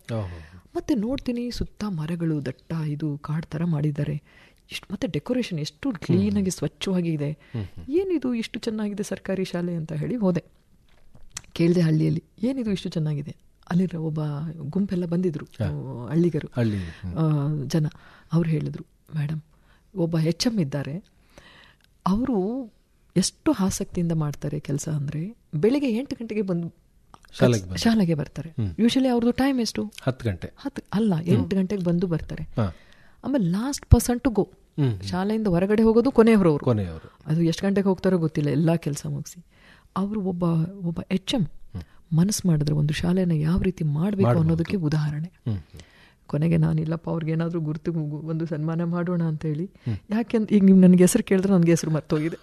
ಓಹೋ. ಮತ್ತೆ ನೋಡ್ತೀನಿ ಸುತ್ತ ಮರಗಳು ದಟ್ಟ ಇದು ಕಾಡು ಥರ ಮಾಡಿದ್ದಾರೆ ಇಷ್ಟು ಮತ್ತೆ ಡೆಕೋರೇಷನ್ ಎಷ್ಟು ಕ್ಲೀನಾಗಿ ಸ್ವಚ್ಛವಾಗಿ ಇದೆ ಏನಿದು ಇಷ್ಟು ಚೆನ್ನಾಗಿದೆ ಸರ್ಕಾರಿ ಶಾಲೆ ಅಂತ ಹೇಳಿ ಹೋದೆ ಕೇಳಿದೆ ಹಳ್ಳಿಯಲ್ಲಿ ಏನಿದು ಇಷ್ಟು ಚೆನ್ನಾಗಿದೆ ಅಲ್ಲಿರೋ ಒಬ್ಬ ಗುಂಪೆಲ್ಲ ಬಂದಿದ್ರು ಆ, ಹಳ್ಳಿಗರು ಹಳ್ಳಿ ಆ, ಜನ ಅವ್ರು ಹೇಳಿದ್ರು ಮೇಡಮ್ ಒಬ್ಬ ಹೆಚ್ ಎಮ್ ಇದ್ದಾರೆ ಅವರು ಎಷ್ಟು ಆಸಕ್ತಿಯಿಂದ ಮಾಡ್ತಾರೆ ಕೆಲಸ ಅಂದರೆ ಬೆಳಿಗ್ಗೆ ಎಂಟು ಗಂಟೆಗೆ ಬಂದು ಶಾಲೆಗೆ ಬಂದು. ಶಾಲೆಗೆ ಬರ್ತಾರೆ ಯೂಶಲಿ ಅವ್ರದ್ದು ಟೈಮ್ ಎಷ್ಟು ಹತ್ತು ಗಂಟೆ ಹತ್ತು ಅಲ್ಲ ಎಂಟು ಗಂಟೆಗೆ ಬಂದು ಬರ್ತಾರೆ ಹಾ. ಆಮೇಲೆ ಲಾಸ್ಟ್ ಪರ್ಸನ್ ಟು ಗೋ ಹ್ಮ್. ಶಾಲೆಯಿಂದ ಹೊರಗಡೆ ಹೋಗೋದು ಕೊನೆಯವರವರು ಕೊನೆಯವರು ಅದು ಎಷ್ಟು ಗಂಟೆಗೆ ಹೋಗ್ತಾರೋ ಗೊತ್ತಿಲ್ಲ ಎಲ್ಲ ಕೆಲಸ ಮುಗಿಸಿ ಅವರು ಒಬ್ಬ ಒಬ್ಬ ಎಚ್ ಎಮ್ ಮನಸ್ಸು ಮಾಡಿದ್ರೆ ಒಂದು ಶಾಲೆನ ಯಾವ ರೀತಿ ಮಾಡಬೇಕು ಅನ್ನೋದಕ್ಕೆ ಉದಾಹರಣೆ ಹ್ಮ್. ಕೊನೆಗೆ ನಾನು ಇಲ್ಲಪ್ಪ ಅವ್ರಿಗೆ ಏನಾದರೂ ಗುರುತು ಒಂದು ಸನ್ಮಾನ ಮಾಡೋಣ ಅಂತ ಹೇಳಿ ಯಾಕೆಂತ ಈಗ ನೀವು ನನಗೆ ಹೆಸರು ಕೇಳಿದ್ರೆ ನನಗೆ ಹೆಸರು ಮರ್ತೋಗಿದೆ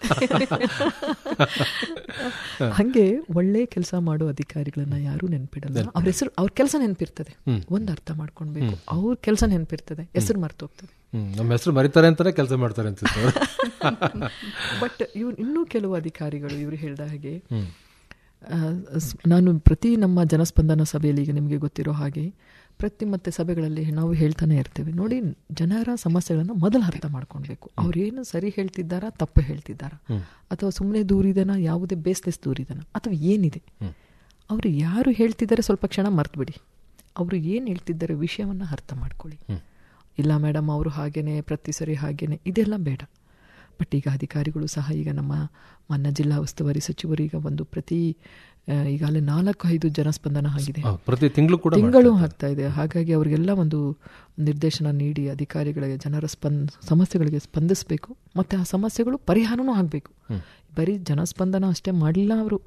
ಹಂಗೆ ಒಳ್ಳೆ ಕೆಲಸ ಮಾಡೋ ಅಧಿಕಾರಿಗಳನ್ನ ಯಾರೂ ನೆನ್ಪಿಡಲ್ಲ ಅವ್ರ ಹೆಸರು ಅವ್ರ ಕೆಲಸ ನೆನಪಿರ್ತದೆ ಒಂದು ಅರ್ಥ ಮಾಡ್ಕೊಳ್ಬೇಕು ಅವ್ರ ಕೆಲಸ ನೆನಪಿರ್ತದೆ ಹೆಸರು ಮರ್ತೋಗ್ತದೆ ಹ್ಮ್ ನಮ್ಮ ಹೆಸರು ಮರಿತಾರೆ ಅಂತಾನೆ ಕೆಲಸ ಮಾಡ್ತಾರೆ ಅಂತ ಬಟ್ ಇವ್ರು ಇನ್ನೂ ಕೆಲವು ಅಧಿಕಾರಿಗಳು ಇವರು ಹೇಳಿದ ಹಾಗೆ ಆ, ಸ್- ನಾನು ಪ್ರತಿ ನಮ್ಮ ಜನಸ್ಪಂದನ ಸಭೆಯಲ್ಲಿ ಈಗ ನಿಮಗೆ ಗೊತ್ತಿರೋ ಹಾಗೆ ಪ್ರತಿ ಮತ್ತೆ ಸಭೆಗಳಲ್ಲಿ ನಾವು ಹೇಳ್ತಾನೆ ಇರ್ತೇವೆ ನೋಡಿ ಜನರ ಸಮಸ್ಯೆಗಳನ್ನು ಮೊದಲು ಅರ್ಥ ಮಾಡ್ಕೊಳ್ಬೇಕು ಅವ್ರೇನು ಸರಿ ಹೇಳ್ತಿದ್ದಾರಾ ತಪ್ಪು ಹೇಳ್ತಿದ್ದಾರಾ ಅಥವಾ ಸುಮ್ಮನೆ ದೂರಿದನ ಯಾವುದೇ ಬೇಸ್ಲೆಸ್ ದೂರಿದನ ಅಥವಾ ಏನಿದೆ ಅವರು ಯಾರು ಹೇಳ್ತಿದ್ದಾರೆ ಸ್ವಲ್ಪ ಕ್ಷಣ ಮರ್ತ್ಬಿಡಿ ಅವರು ಏನು ಹೇಳ್ತಿದ್ದಾರೆ ವಿಷಯವನ್ನು ಅರ್ಥ ಮಾಡ್ಕೊಳ್ಳಿ ಇಲ್ಲ ಮೇಡಮ್ ಅವರು ಹಾಗೇನೆ ಪ್ರತಿ ಸರಿ ಹಾಗೇನೆ ಇದೆಲ್ಲ ಬೇಡ ಬಟ್ ಈಗ ಅಧಿಕಾರಿಗಳು ಸಹ ಈಗ ನಮ್ಮ ಮಾನ್ಯ ಜಿಲ್ಲಾ ಉಸ್ತುವಾರಿ ಸಚಿವರು ಈಗ ಒಂದು ಪ್ರತಿ ಆ, ಈಗಾಗಲೇ ನಾಲ್ಕು ಐದು ಜನಸ್ಪಂದನ ಆಗಿದೆ ಹೌದು, ಪ್ರತಿ ತಿಂಗಳು ಕೂಡ ತಿಂಗಳು ಆಗ್ತಾ ಇದೆ ಹಾಗಾಗಿ ಅವರಿಗೆಲ್ಲ ಒಂದು ನಿರ್ದೇಶನ ನೀಡಿ ಅಧಿಕಾರಿಗಳಿಗೆ ಜನರ ಸ್ಪಂದ ಸಮಸ್ಯೆಗಳಿಗೆ ಸ್ಪಂದಿಸಬೇಕು ಮತ್ತೆ ಆ ಸಮಸ್ಯೆಗಳು ಪರಿಹಾರನೂ ಆಗಬೇಕು ಬರೀ ಜನಸ್ಪಂದನ ಅಷ್ಟೇ ಮಾಡಲಿಲ್ಲ ಅವರು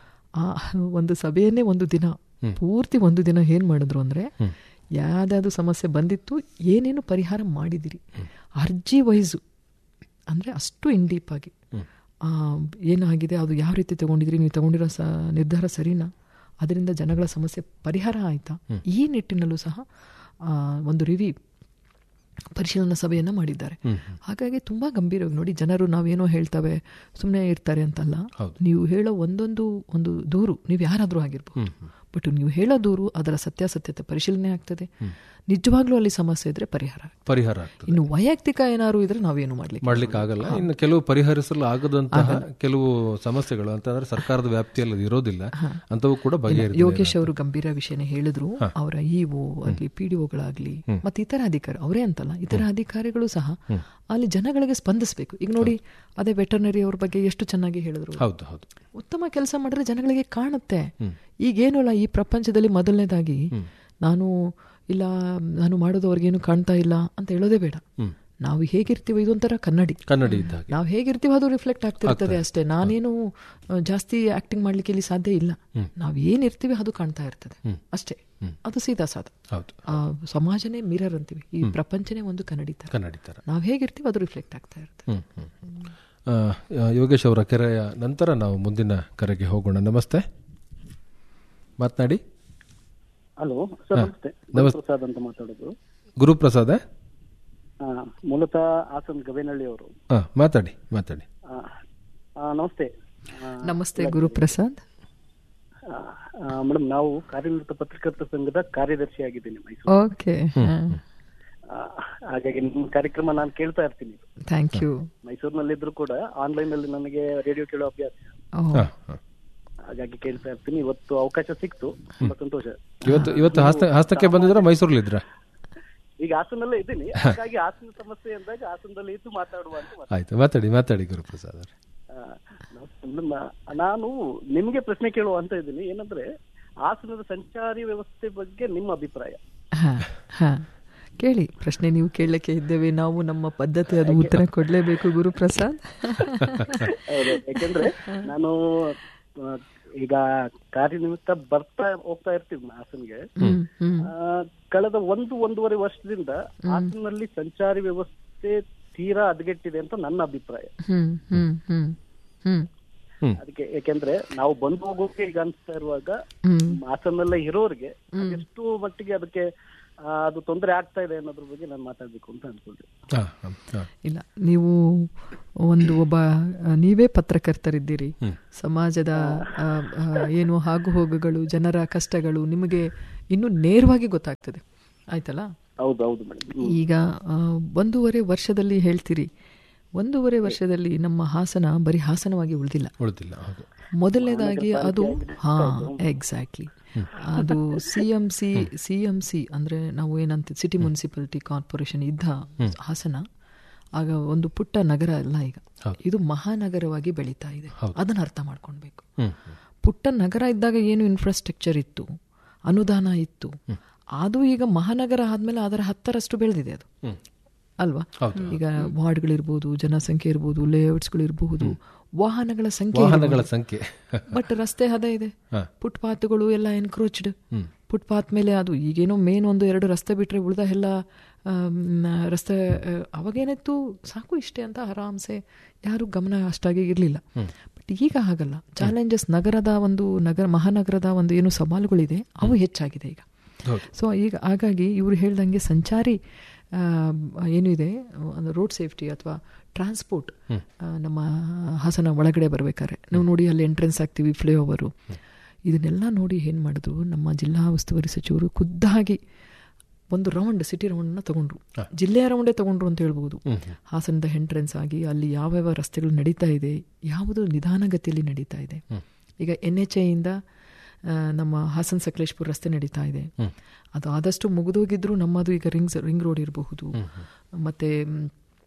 ಆ ಒಂದು ಸಭೆಯನ್ನೇ ಒಂದು ದಿನ ಪೂರ್ತಿ ಒಂದು ದಿನ ಏನು ಮಾಡಿದ್ರು ಅಂದರೆ ಯಾವ್ದಾದ್ರು ಸಮಸ್ಯೆ ಬಂದಿತ್ತು ಏನೇನು ಪರಿಹಾರ ಮಾಡಿದಿರಿ ಅರ್ಜಿ ವೈಸು ಅಂದರೆ ಅಷ್ಟು ಇನ್ ಡೀಪ್ ಆಗಿ ಆ, ಏನಾಗಿದೆ ಅದು ಯಾವ ರೀತಿ ತಗೊಂಡಿದ್ರಿ ನೀವು ತಗೊಂಡಿರೋ ಸ ನಿರ್ಧಾರ ಸರಿನಾ ಅದರಿಂದ ಜನಗಳ ಸಮಸ್ಯೆ ಪರಿಹಾರ ಆಯಿತಾ ಈ ನಿಟ್ಟಿನಲ್ಲೂ ಸಹ ಆ, ಒಂದು ರಿವಿ ಪರಿಶೀಲನಾ ಸಭೆಯನ್ನು ಮಾಡಿದ್ದಾರೆ ಹಾಗಾಗಿ ತುಂಬ ಗಂಭೀರವಾಗಿ ನೋಡಿ ಜನರು ನಾವೇನೋ ಹೇಳ್ತವೆ ಸುಮ್ಮನೆ ಇರ್ತಾರೆ ಅಂತಲ್ಲ ನೀವು ಹೇಳೋ ಒಂದೊಂದು ಒಂದು ದೂರು ನೀವು ಯಾರಾದರೂ ಆಗಿರ್ಬೋದು ಬಟ್ ನೀವು ಹೇಳೋ ದೂರು ಅದರ ಸತ್ಯಾಸತ್ಯತೆ ಪರಿಶೀಲನೆ ಆಗ್ತದೆ ನಿಜವಾಗ್ಲೂ ಅಲ್ಲಿ ಸಮಸ್ಯೆ ಇದ್ರೆ ಪರಿಹಾರ ಆಗ್ತದೆ. ಪರಿಹಾರ ಆಗ್ತದೆ ಇನ್ನು ವೈಯಕ್ತಿಕ ಏನಾದ್ರು ಇದ್ರೆ ನಾವೇನು ಮಾಡ್ಲಿಕ್ಕೆ ಮಾಡ್ಲಿಕ್ಕೆ ಆಗಲ್ಲ ಇನ್ನು ಕೆಲವು ಪರಿಹರಿಸಲು ಆಗದಂತಹ ಕೆಲವು ಸಮಸ್ಯೆಗಳು ಅಂತಂದ್ರೆ ಸರ್ಕಾರದ ವ್ಯಾಪ್ತಿಯಲ್ಲಿ ಅದು ಇರೋದಿಲ್ಲ ಅಂತವು ಕೂಡ ಬಗೆಹರಿದ ಯೋಗೇಶ್ ಅವರು ಗಂಭೀರ ವಿಷಯನೇ ಹೇಳಿದ್ರು ಅವರ ಇಒ ಆಗ್ಲಿ ಪಿ ಡಿ ಒಗಳಾಗ್ಲಿ ಮತ್ತೆ ಇತರ ಅಧಿಕಾರಿ ಅವರೇ ಅಂತಲ್ಲ ಇತರ ಅಧಿಕಾರಿಗಳು ಸಹ ಅಲ್ಲಿ ಜನಗಳಿಗೆ ಸ್ಪಂದಿಸಬೇಕು ಈಗ ನೋಡಿ ಅದೇ ವೆಟರ್ನರಿ ಅವ್ರ ಬಗ್ಗೆ ಎಷ್ಟು ಚೆನ್ನಾಗಿ ಹೇಳಿದ್ರು ಹೌದು ಹೌದು ಉತ್ತಮ ಕೆಲಸ ಮಾಡಿದ್ರೆ ಜನಗಳಿಗೆ ಕಾಣುತ್ತೆ ಈಗೇನು ಅಲ್ಲ ಈ ಪ್ರಪಂಚದಲ್ಲಿ ಮೊದಲನೇದಾಗಿ ನಾನು ಇಲ್ಲ ನಾನು ಮಾಡೋದು ಅವ್ರಿಗೇನು ಕಾಣ್ತಾ ಇಲ್ಲ ಅಂತ ಹೇಳೋದೇ ಬೇಡ ನಾವು ಹೇಗಿರ್ತೀವೋ ಇದೊಂಥರ ಕನ್ನಡಿ ಕನ್ನಡಿ ಇದ್ದ ಹಾಗೆ ನಾವು ಹೇಗಿರ್ತೀವೋ ಅದು ರಿಫ್ಲೆಕ್ಟ್ ಆಗ್ತಿರ್ತದೆ ಅಷ್ಟೇ ನಾನೇನು ಆ, ಜಾಸ್ತಿ ಆಕ್ಟಿಂಗ್ ಮಾಡ್ಲಿಕ್ಕೆ ಇಲ್ಲಿ ಸಾಧ್ಯ ಇಲ್ಲ ನಾವು ಏನಿರ್ತೀವಿ ಅದು ಕಾಣ್ತಾ ಇರ್ತದೆ ಅಷ್ಟೇ ಅದು ಸೀದಾ ಸಾದ ಹೌದು ಆ ಸಮಾಜನೇ ಮಿರರ್ ಅಂತೀವಿ ಈ ಪ್ರಪಂಚನೇ ಒಂದು ಕನ್ನಡಿ ತರ ಕನ್ನಡಿ ತರ ನಾವು ಹೇಗಿರ್ತೀವೋ ಅದು ರಿಫ್ಲೆಕ್ಟ್ ಆಗ್ತಾ ಇರ್ತದೆ ಹ್ಮ್, ಹ್ಮ್. ಆ, ಯೋಗೇಶ್ ಅವರ ಕೆರೆಯ ನಂತರ ನಾವು ಮುಂದಿನ ಕರೆಗೆ ಹೋಗೋಣ ನಮಸ್ತೆ ಮಾತನಾಡಿ ಹಲೋ ಸರ್ ನಮಸ್ತೆ ಪ್ರಸಾದ್ ಅಂತ ಮಾತಾಡೋದು ಗುರುಪ್ರಸಾದ ಆ, ಮೂಲತಃ ಹಾಸನ್ ಗವೇನಹಳ್ಳಿ ಅವರು ಹಾ ಮಾತಾಡಿ ಮಾತಾಡಿ ಆ, ಆ, ನಮಸ್ತೆ ಆ, ನಮಸ್ತೆ ಗುರುಪ್ರಸಾದ್ ಮೇಡಮ್ ನಾವು ಕಾರ್ಯನಿರತ ಪತ್ರಕರ್ತರ ಸಂಘದ ಕಾರ್ಯದರ್ಶಿ ಆಗಿದ್ದೀನಿ ಮೈಸೂರು ಓಕೆ ಆ, ಹಾಗಾಗಿ ನಿಮ್ಮ ಕಾರ್ಯಕ್ರಮ ನಾನು ಕೇಳ್ತಾ ಇರ್ತೀನಿ ಥ್ಯಾಂಕ್ ಯು ಮೈಸೂರಿನಲ್ಲಿದ್ರು ಕೂಡ ಆನ್ಲೈನ್ ಅಲ್ಲಿ ನನಗೆ ರೇಡಿಯೋ ಕೇಳೋ ಅಭ್ಯಾಸ ಹಾ, ಹಾ. ಹಾಗಾಗಿ ಕೇಳ್ತಾ ಇರ್ತೀನಿ ಇವತ್ತು ಅವಕಾಶ ಸಿಕ್ತು ತುಂಬಾ ಸಂತೋಷ ಇವತ್ತು ಇವತ್ತು ಹಾಸ್ತ ಹಾಸ್ತಕ್ಕೆ ಬಂದಿದ್ರ ಮೈಸೂರಲ್ಲಿ ಇದ್ರ ಈಗ ಹಾಸನಲ್ಲೇ ಇದ್ದೀನಿ ಹಾಗಾಗಿ ಹಾಸನ ಸಮಸ್ಯೆ ಅಂದಾಗ ಹಾಸನದಲ್ಲಿ ಇದ್ದು ಮಾತಾಡುವ ಅಂತ ಮಾತಾಡ್ತೀನಿ. ಆಯ್ತು ಮಾತಾಡಿ ಮಾತಾಡಿ ಗುರುಪ್ರಸಾದ್ ಅವರೇ ಆ, ನಮ್ಮ- ನಾನು ನಿಮಗೆ ಪ್ರಶ್ನೆ ಕೇಳುವ ಅಂತ ಇದ್ದೀನಿ ಏನಂದ್ರೆ ಹಾಸನದ ಸಂಚಾರಿ ವ್ಯವಸ್ಥೆ ಬಗ್ಗೆ ನಿಮ್ಮ ಅಭಿಪ್ರಾಯ ಹಾ ಹಾ ಕೇಳಿ ಪ್ರಶ್ನೆ ನೀವು ಕೇಳಲಿಕ್ಕೆ ಇದ್ದೇವೆ ನಾವು ನಮ್ಮ ಪದ್ಧತಿ ಅದು ಉತ್ತರ ಕೊಡ್ಲೇಬೇಕು ಗುರುಪ್ರಸಾದ್ ಹೌದು, ಯಾಕೆಂದ್ರೆ ನಾನು ಆ, ಈಗ ಕಾರ್ಯನಿಮಿತ್ತ ಬರ್ತಾ ಹೋಗ್ತಾ ಇರ್ತೀವಿ ಹಾಸನ್ಗೆ ಹ್ಮ್ ಹ್ಮ್ ಆ, ಕಳೆದ ಒಂದು ಒಂದೂವರೆ ವರ್ಷದಿಂದ ಹಾಸನಲ್ಲಿ ಸಂಚಾರಿ ವ್ಯವಸ್ಥೆ ತೀರಾ ಹದಗೆಟ್ಟಿದೆ ಅಂತ ನನ್ನ ಅಭಿಪ್ರಾಯ ಹ್ಮ್ ಹ್ಮ್ ಹ್ಮ್ ಹ್ಮ್ ಅದಕ್ಕೆ ಯಾಕೆಂದ್ರೆ ನಾವು ಬಂದು ಹೋಗೋಕೆ ಈಗ ಅನ್ಸ್ತಾ ಇರುವಾಗ ಹ್ಮ್ ಹಾಸನಲ್ಲೇ ಇರೋರಿಗೆ ಎಷ್ಟು ಮಟ್ಟಿಗೆ ಅದಕ್ಕೆ ಆ, ಅದು ತೊಂದರೆ ಆಗ್ತಾ ಇದೆ ಅನ್ನೋದ್ರ ಬಗ್ಗೆ ನಾನು ಮಾತಾಡ್ಬೇಕು ಅಂತ ಅನ್ಕೊಂಡೆ ಹಾ, ಹಾ, ಹಾ. ಇಲ್ಲ ನೀವು ಒಂದು ಒಬ್ಬ ಆ, ನೀವೇ ಪತ್ರಕರ್ತರಿದ್ದೀರಿ ಸಮಾಜದ ಆ, ಆ, ಏನು ಆಗು ಹೋಗುಗಳು ಜನರ ಕಷ್ಟಗಳು ನಿಮಗೆ ಇನ್ನೂ ನೇರವಾಗಿ ಗೊತ್ತಾಗ್ತದೆ ಆಯ್ತಲ್ಲ ಹೌದು ಹೌದು ಮೇಡಮ್ ಈಗ ಆ, ಒಂದೂವರೆ ವರ್ಷದಲ್ಲಿ ಹೇಳ್ತೀರಿ ಒಂದೂವರೆ ವರ್ಷದಲ್ಲಿ ನಮ್ಮ ಹಾಸನ ಬರೀ ಹಾಸನವಾಗಿ ಉಳಿದಿಲ್ಲ ಉಳಿದಿಲ್ಲ ಹೌದು ಮೊದಲನೇದಾಗಿ ಅದು ಹಾ ಎಕ್ಸಾಕ್ಟ್ಲಿ ಅದು C M C C M C ಅಂದ್ರೆ ನಾವು ಏನಂತ ಸಿಟಿ ಮುನ್ಸಿಪಾಲಿಟಿ ಕಾರ್ಪೊರೇಷನ್ ಇದ್ದ ಹಾಸನ ಆಗ ಒಂದು ಪುಟ್ಟ ನಗರ ಅಲ್ಲ ಈಗ ಇದು ಮಹಾನಗರವಾಗಿ ಬೆಳೀತಾ ಇದೆ ಅದನ್ನ ಅರ್ಥ ಮಾಡ್ಕೊಳ್ಬೇಕು ಹ್ಮ್ ಪುಟ್ಟ ನಗರ ಇದ್ದಾಗ ಏನು ಇನ್ಫ್ರಾಸ್ಟ್ರಕ್ಚರ್ ಇತ್ತು ಅನುದಾನ ಇತ್ತು ಅದು ಈಗ ಮಹಾನಗರ ಆದ್ಮೇಲೆ ಅದರ ಹತ್ತರಷ್ಟು ಬೆಳೆದಿದೆ ಅದು ಅಲ್ವಾ ಈಗ ವಾರ್ಡ್ಗಳಿರ್ಬೋದು ಜನಸಂಖ್ಯೆ ಇರ್ಬೋದು ಲೇಔಟ್ಸ್ಗಳಿರಬಹುದು ವಾಹನಗಳ ಸಂಖ್ಯೆ ವಾಹನಗಳ ಸಂಖ್ಯೆ ಬಟ್ ರಸ್ತೆ ಹದ ಇದೆ ಹಾ. ಫುಟ್ಪಾತ್ಗಳು ಎಲ್ಲ ಎನ್ಕ್ರೋಚ್ಡ್ ಫುಟ್ಪಾತ್ ಮೇಲೆ ಅದು ಈಗೇನೋ ಮೇನ್ ಒಂದು ಎರಡು ರಸ್ತೆ ಬಿಟ್ರೆ ಉಳಿದ ಎಲ್ಲ ಆಮ್, ರಸ್ತೆ ಆ, ಅವಾಗೇನಿತ್ತು ಸಾಕು ಇಷ್ಟೇ ಅಂತ ಆರಾಮ್ಸೆ ಯಾರು ಗಮನ ಅಷ್ಟಾಗಿ ಇರಲಿಲ್ಲ ಬಟ್ ಈಗ ಹಾಗಲ್ಲ ಚಾಲೆಂಜಸ್ ನಗರದ ಒಂದು ನಗರ ಮಹಾನಗರದ ಒಂದು ಏನು ಸವಾಲುಗಳಿದೆ ಅವು ಹೆಚ್ಚಾಗಿದೆ ಈಗ ಹೌದು. ಸೊ ಈಗ ಹಾಗಾಗಿ ಇವರು ಹೇಳ್ದಂಗೆ ಸಂಚಾರಿ ಆ, ಏನು ಇದೆ ರೋಡ್ ಸೇಫ್ಟಿ ಅಥವಾ ಟ್ರಾನ್ಸ್ಪೋರ್ಟ್ ನಮ್ಮ ಹಾಸನ ಒಳಗಡೆ ಬರ್ಬೇಕಾದ್ರೆ ನಾವು ನೋಡಿ ಅಲ್ಲಿ ಎಂಟ್ರೆನ್ಸ್ ಆಗ್ತೀವಿ ಫ್ಲೈ ಓವರು ಇದನ್ನೆಲ್ಲ ನೋಡಿ ಏನು ಮಾಡಿದ್ರು ನಮ್ಮ ಜಿಲ್ಲಾ ಉಸ್ತುವಾರಿ ಸಚಿವರು ಖುದ್ದಾಗಿ ಒಂದು ರೌಂಡ್ ಸಿಟಿ ರೌಂಡ್ನ ತಗೊಂಡ್ರು ಜಿಲ್ಲೆಯ ರೌಂಡೇ ತಗೊಂಡ್ರು ಅಂತ ಹೇಳ್ಬೋದು ಹಾಸನದ ಎಂಟ್ರೆನ್ಸ್ ಆಗಿ ಅಲ್ಲಿ ಯಾವ್ಯಾವ ರಸ್ತೆಗಳು ನಡೀತಾ ಇದೆ ಯಾವುದು ನಿಧಾನಗತಿಯಲ್ಲಿ ನಡೀತಾ ಇದೆ ಈಗ ಎನ್ ಎಚ್ ಐಯಿಂದ ಆ, ನಮ್ಮ ಹಾಸನ್ ಸಕಲೇಶ್ಪುರ ರಸ್ತೆ ನಡೀತಾ ಇದೆ ಅದು ಆದಷ್ಟು ಮುಗಿದೋಗಿದ್ರು ನಮ್ಮದು ಈಗ ರಿಂಗ್ಸ್ ರಿಂಗ್ ರೋಡ್ ಇರಬಹುದು ಮತ್ತೆ ಮ್,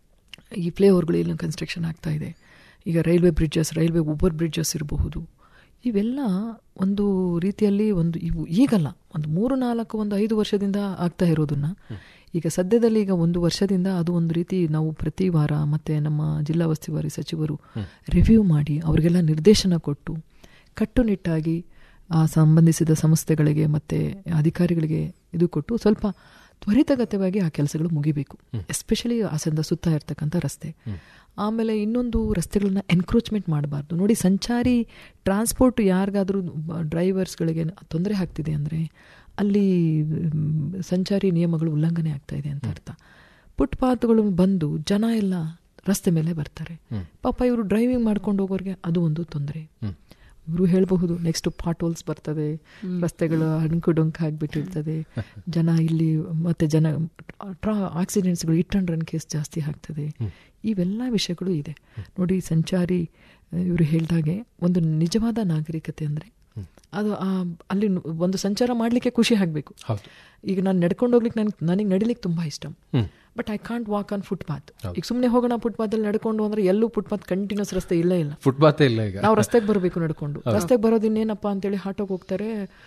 ಈ ಫ್ಲೈ ಓವರ್ಗಳು ಎಲ್ಲ ಕನ್ಸ್ಟ್ರಕ್ಷನ್ ಆಗ್ತಾ ಇದೆ ಈಗ railway bridges railway over bridges ಇರಬಹುದು ಇವೆಲ್ಲ ಒಂದು ರೀತಿಯಲ್ಲಿ ಒಂದು ಇವು ಈಗಲ್ಲ ಒಂದು ಮೂರು ನಾಲ್ಕು ಒಂದು ಐದು ವರ್ಷದಿಂದ ಆಗ್ತಾ ಇರೋದನ್ನ ಈಗ ಸದ್ಯದಲ್ಲಿ ಈಗ ಒಂದು ವರ್ಷದಿಂದ ಅದು ಒಂದು ರೀತಿ ನಾವು ಪ್ರತಿ ವಾರ ಮತ್ತೆ ನಮ್ಮ ಜಿಲ್ಲಾ ಉಸ್ತುವಾರಿ ಸಚಿವರು ರಿವ್ಯೂ ಮಾಡಿ ಅವರಿಗೆಲ್ಲ ನಿರ್ದೇಶನ ಕೊಟ್ಟು ಕಟ್ಟುನಿಟ್ಟಾಗಿ ಆ ಸಂಬಂಧಿಸಿದ ಸಂಸ್ಥೆಗಳಿಗೆ ಮತ್ತೆ ಅಧಿಕಾರಿಗಳಿಗೆ ಇದು ಕೊಟ್ಟು ಸ್ವಲ್ಪ ತ್ವರಿತಗತವಾಗಿ ಆ ಕೆಲಸಗಳು ಮುಗಿಬೇಕು ಎಸ್ಪೆಷಲಿ ಹಾಸನದ ಸುತ್ತ ಇರ್ತಕ್ಕಂಥ ರಸ್ತೆ ಆಮೇಲೆ ಇನ್ನೊಂದು ರಸ್ತೆಗಳನ್ನ ಎನ್ಕ್ರೋಚ್ಮೆಂಟ್ ಮಾಡಬಾರ್ದು ನೋಡಿ ಸಂಚಾರಿ ಟ್ರಾನ್ಸ್ಪೋರ್ಟ್ ಯಾರಿಗಾದ್ರೂ ಡ್ರೈವರ್ಸ್ಗಳಿಗೆ ತೊಂದರೆ ಆಗ್ತಿದೆ ಅಂದರೆ ಅಲ್ಲಿ ಮ್, ಸಂಚಾರಿ ನಿಯಮಗಳು ಉಲ್ಲಂಘನೆ ಆಗ್ತಾ ಇದೆ ಅಂತ ಅರ್ಥ ಫುಟ್ಪಾತ್ಗಳು ಬಂದು ಜನ ಎಲ್ಲ ರಸ್ತೆ ಮೇಲೆ ಬರ್ತಾರೆ ಪಾಪ ಇವರು ಡ್ರೈವಿಂಗ್ ಮಾಡ್ಕೊಂಡು ಹೋಗೋರಿಗೆ ಅದು ಒಂದು ತೊಂದರೆ ಇವರು ಹೇಳಬಹುದು ನೆಕ್ಸ್ಟ್ ಪಾಟೋಲ್ಸ್ ಬರ್ತದೆ ರಸ್ತೆಗಳು ಅಣಕು ಡೊಂಕು ಆಗಿಬಿಟ್ಟಿರ್ತದೆ ಜನ ಇಲ್ಲಿ ಮತ್ತೆ ಜನ ಟ್ರಾ ಆಕ್ಸಿಡೆಂಟ್ಸ್ಗಳು ಇಟ್ ಅಂಡ್ ರನ್ ಕೇಸ್ ಜಾಸ್ತಿ ಆಗ್ತದೆ ಇವೆಲ್ಲ ವಿಷಯಗಳು ಇದೆ ನೋಡಿ ಸಂಚಾರಿ ಇವರು ಹೇಳ್ದಾಗೆ ಒಂದು ನಿಜವಾದ ನಾಗರಿಕತೆ ಅಂದರೆ ಅದು ಆ ಅಲ್ಲಿ ನು- ಒಂದು ಸಂಚಾರ ಮಾಡಲಿಕ್ಕೆ ಖುಷಿ ಆಗಬೇಕು ಹೌದು ಈಗ ನಾನು ನಡ್ಕೊಂಡು ಹೋಗ್ಲಿಕ್ಕೆ ನನ್ಗೆ ನನಗೆ ನಡಿಲಿಕ್ಕೆ ತುಂಬಾ ಇಷ್ಟ but I can't walk on footpath ಈಗ ಸುಮ್ಮನೆ ಹೋಗೋಣ ಫುಟ್ಪಾತ್ ಅಲ್ಲಿ ನಡ್ಕೊಂಡು ಅಂದ್ರೆ ಎಲ್ಲೂ ಫುಟ್ಪಾತ್ ಕಂಟಿನ್ಯೂಸ್ ರಸ್ತೆ ಇಲ್ಲೇ ಇಲ್ಲ ಫುಟ್ಪಾತೇ ಇಲ್ಲ ಈಗ ನಾವು ರಸ್ತೆಗೆ ಬರಬೇಕು ನಡ್ಕೊಂಡು ರಸ್ತೆಗೆ ಬರೋದು ಇನ್ನೇನಪ್ಪ ಅಂತೇಳಿ ಆಟೋಗೆ ಹೋಗ್ತಾರೆ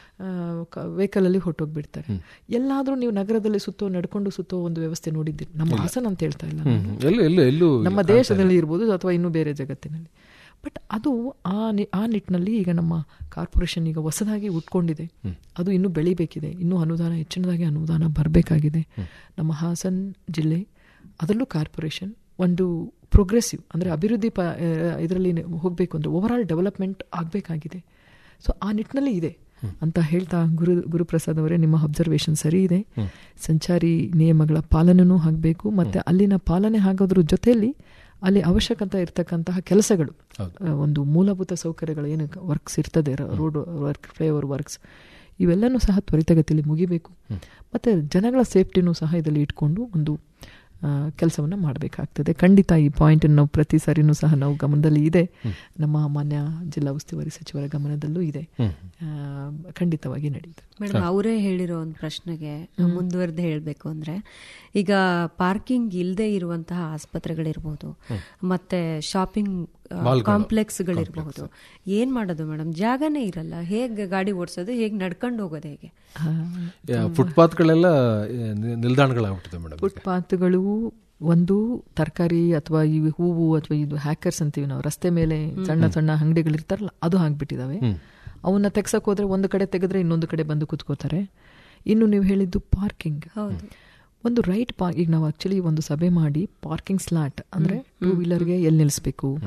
ವೆಹಿಕಲ್ ಅಲ್ಲಿ ಹೊಟ್ಟೋಗ್ಬಿಡ್ತಾರೆ ಎಲ್ಲಾದ್ರೂ ನೀವು ನಗರದಲ್ಲಿ ಸುತ್ತೋ ನಡ್ಕೊಂಡು ಸುತ್ತೋ ಒಂದು ವ್ಯವಸ್ಥೆ ನೋಡಿದ್ದೀರಿ ನಮ್ಮ ಹಾಸನ ಅಂತ ಹೇಳ್ತಾ ಇಲ್ಲ ನಾನು. ಹ್ಮ್. ಎಲ್ಲೂ ಎಲ್ಲೂ ಎಲ್ಲೂ ನಮ್ಮ ದೇಶದಲ್ಲಿ ಇರ್ಬೋದು ಅಥವಾ ಇನ್ನೂ ಬೇರೆ ಜಗತ್ತಿನಲ್ಲಿ ಬಟ್ ಅದು ಆ ನಿ ಆ ನಿಟ್ಟಿನಲ್ಲಿ ಈಗ ನಮ್ಮ ಕಾರ್ಪೊರೇಷನ್ ಈಗ ಹೊಸದಾಗಿ ಉಟ್ಕೊಂಡಿದೆ ಅದು ಇನ್ನೂ ಬೆಳಿಬೇಕಿದೆ ಇನ್ನೂ ಅನುದಾನ ಹೆಚ್ಚಿನದಾಗಿ ಅನುದಾನ ಬರಬೇಕಾಗಿದೆ ನಮ್ಮ ಹಾಸನ್ ಜಿಲ್ಲೆ ಅದರಲ್ಲೂ ಕಾರ್ಪೊರೇಷನ್ ಒಂದು ಪ್ರೋಗ್ರೆಸಿವ್ ಅಂದರೆ ಅಭಿವೃದ್ಧಿ ಪ ಇದರಲ್ಲಿ ಹೋಗಬೇಕು ಅಂದರೆ ಓವರ್ ಆಲ್ ಡೆವಲಪ್ಮೆಂಟ್ ಆಗಬೇಕಾಗಿದೆ ಸೊ ಆ ನಿಟ್ಟಿನಲ್ಲಿ ಇದೆ ಅಂತ ಹೇಳ್ತಾ ಗುರು ಗುರುಪ್ರಸಾದ್ ಅವರೇ ನಿಮ್ಮ ಅಬ್ಸರ್ವೇಷನ್ ಸರಿ ಇದೆ ಸಂಚಾರಿ ನಿಯಮಗಳ ಪಾಲನೆನೂ ಆಗಬೇಕು ಮತ್ತೆ ಅಲ್ಲಿನ ಪಾಲನೆ ಆಗೋದ್ರ ಜೊತೆಯಲ್ಲಿ ಅಲ್ಲಿ ಅವಶ್ಯಕತೆ ಇರ್ತಕ್ಕಂತಹ ಕೆಲಸಗಳು ಆ, ಒಂದು ಮೂಲಭೂತ ಸೌಕರ್ಯಗಳು ಏನು ವರ್ಕ್ಸ್ ಇರ್ತದೆ ರೋಡ್ ವರ್ಕ್ ಫ್ಲೈಓವರ್ ವರ್ಕ್ಸ್ ಇವೆಲ್ಲನೂ ಸಹ ತ್ವರಿತಗತಿಯಲ್ಲಿ ಮುಗಿಬೇಕು ಮತ್ತೆ ಜನಗಳ ಸೇಫ್ಟಿನೂ ಸಹ ಇದರಲ್ಲಿ ಇಟ್ಕೊಂಡು ಒಂದು ಕೆಲಸವನ್ನು ಮಾಡಬೇಕಾಗ್ತದೆ ಖಂಡಿತ ಈ ಪಾಯಿಂಟ್ ನಾವು ಪ್ರತಿ ಸಾರಿನೂ ಸಹ ನಾವು ಗಮನದಲ್ಲಿ ಇದೆ ನಮ್ಮ ಮಾನ್ಯ ಜಿಲ್ಲಾ ಉಸ್ತುವಾರಿ ಸಚಿವರ ಗಮನದಲ್ಲೂ ಇದೆ ಆ, ಖಂಡಿತವಾಗಿ ನಡೆಯುತ್ತೆ ಮೇಡಮ್ ಅವರೇ ಹೇಳಿರೋ ಒಂದು ಪ್ರಶ್ನೆಗೆ ಮುಂದುವರೆದು ಹೇಳಬೇಕು ಅಂದ್ರೆ ಈಗ ಪಾರ್ಕಿಂಗ್ ಇಲ್ಲದೆ ಇರುವಂತಹ ಆಸ್ಪತ್ರೆಗಳಿರ್ಬೋದು ಮತ್ತೆ ಶಾಪಿಂಗ್ ಕಾಂಪ್ಲೆಕ್ಸ್ಗಳಿರಬಹುದು ಏನ್ ಮಾಡೋದು ಮೇಡಮ್ ಜಾಗನೇ ಇರಲ್ಲ ಹೇಗೆ ಗಾಡಿ ಓಡಿಸೋದು ಹೇಗೆ ನಡ್ಕೊಂಡು ಹೋಗೋದು ಹೇಗೆ ಫುಟ್ಪಾತ್ಗಳೆಲ್ಲ ಆ, ನಿ- ನಿಲ್ದಾಣಗಳಾಗ್ಬಿಟ್ಟಿದೆ ಮೇಡಮ್ ಫುಟ್ಪಾತ್ಗಳು ಒಂದು ತರಕಾರಿ ಅಥವಾ ಈ ಹೂವು ಅಥವಾ ಇದು ಹ್ಯಾಕರ್ಸ್ ಅಂತೀವಿ ನಾವು ರಸ್ತೆ ಮೇಲೆ ಸಣ್ಣ ಸಣ್ಣ ಅಂಗಡಿಗಳಿರ್ತಾರಲ್ಲ ಅದು ಆಗ್ಬಿಟ್ಟಿದಾವೆ ಅವನ್ನ ತೆಗ್ಸಕ್ ಹೋದ್ರೆ ಒಂದು ಕಡೆ ತೆಗೆದ್ರೆ ಇನ್ನೊಂದು ಕಡೆ ಬಂದು ಕುತ್ಕೋತಾರೆ ಇನ್ನು ನೀವು ಹೇಳಿದ್ದು ಪಾರ್ಕಿಂಗ್ ಹೌದು ಒಂದು ರೈಟ್ ಪಾ ಈಗ ನಾವು ಆಕ್ಚುಲಿ ಒಂದು ಸಭೆ ಮಾಡಿ ಪಾರ್ಕಿಂಗ್ ಸ್ಲಾಟ್ ಅಂದ್ರೆ ಟೂ ವೀಲರ್ಗೆ ಎಲ್ಲಿ ನಿಲ್ಲಿಸ್ಬೇಕು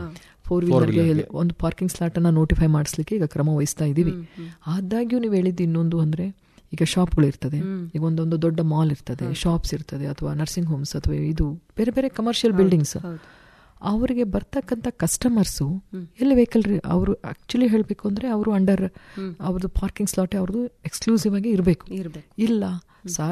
ಫೋರ್ ವೀಲರ್ಗೆ ಒಂದು ಪಾರ್ಕಿಂಗ್ ಸ್ಲಾಟ್ ಅನ್ನ ನೋಟಿಫೈ ಮಾಡಿಸ್ಲಿಕ್ಕೆ ಈಗ ಕ್ರಮ ವಹಿಸ್ತಾ ಇದೀವಿ ಆದಾಗ್ಯೂ ನೀವು ಹೇಳಿದ್ದು ಇನ್ನೊಂದು ಅಂದ್ರೆ ಈಗ ಶಾಪ್ಗಳು ಇರ್ತದೆ ಈಗ ಒಂದೊಂದು ದೊಡ್ಡ ಮಾಲ್ ಇರ್ತದೆ ಶಾಪ್ಸ್ ಇರ್ತದೆ ಅಥವಾ ನರ್ಸಿಂಗ್ ಹೋಮ್ಸ್ ಅಥವಾ ಇದು ಬೇರೆ ಬೇರೆ ಕಮರ್ಷಿಯಲ್ ಬಿಲ್ಡಿಂಗ್ಸ್ ಅವರಿಗೆ ಬರ್ತಕ್ಕಂಥ ಕಸ್ಟಮರ್ಸು ಎಲ್ಲಿ ವೆಹಿಕಲ್ ಅವರು ಆಕ್ಚುಲಿ ಹೇಳಬೇಕು ಅಂದ್ರೆ ಅವರು ಅಂಡರ್ ಅವ್ರದ್ದು ಪಾರ್ಕಿಂಗ್ ಸ್ಲಾಟ್ ಅವ್ರದ್ದು ಎಕ್ಸ್ಕ್ಲೂಸಿವ್ ಆಗಿ ಇರಬೇಕು ಇರ್ಬೇಕು ಇಲ್ಲ ಸಾರ್